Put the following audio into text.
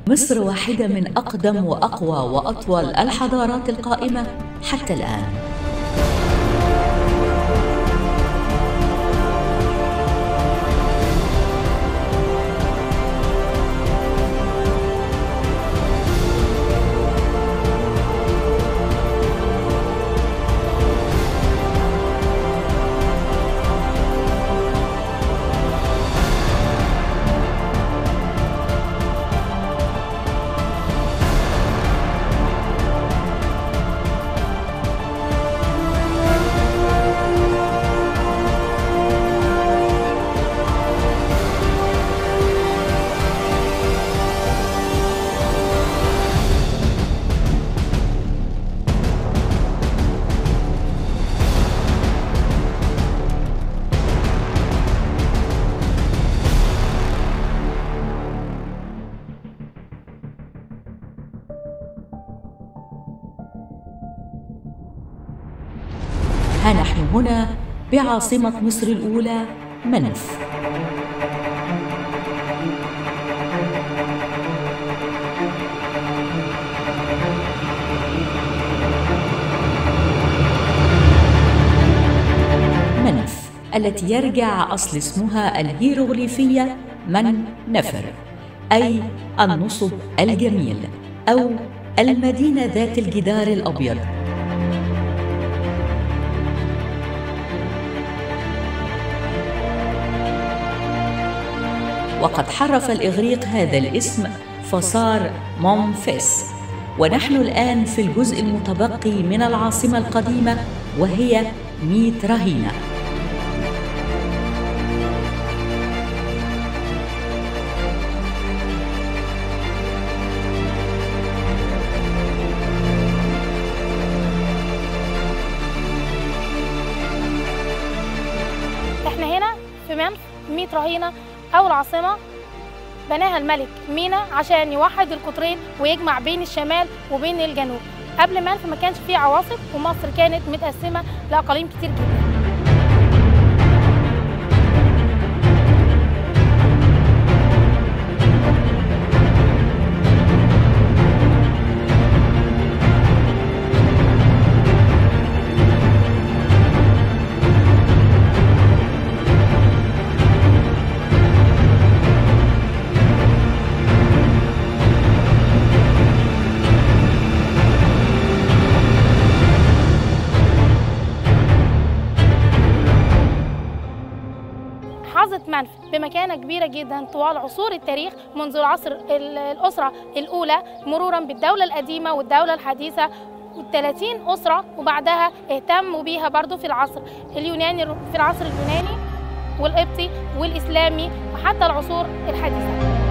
مصر واحدة من أقدم وأقوى وأطول الحضارات القائمة حتى الآن ها نحن هنا بعاصمة مصر الأولى منف منف التي يرجع أصل اسمها الهيروغليفية من نفر أي النصب الجميل أو المدينة ذات الجدار الأبيض وقد حرف الإغريق هذا الاسم فصار مومفيس ونحن الآن في الجزء المتبقي من العاصمة القديمة وهي ميت رهينة احنا هنا في منف 100 رهينة أول عاصمة بناها الملك مينا عشان يوحد القطرين ويجمع بين الشمال وبين الجنوب قبل منف ما كانش فيه عواصم ومصر كانت متقسمة لأقاليم كتير جدا حظت منف بمكانة كبيرة جدا طوال عصور التاريخ منذ العصر ال- الأسرة الأولى مرورا بالدولة القديمة والدولة الحديثة وال30 أسرة وبعدها اهتموا بيها برضو في العصر اليوناني في العصر اليوناني والقبطي والإسلامي وحتى العصور الحديثة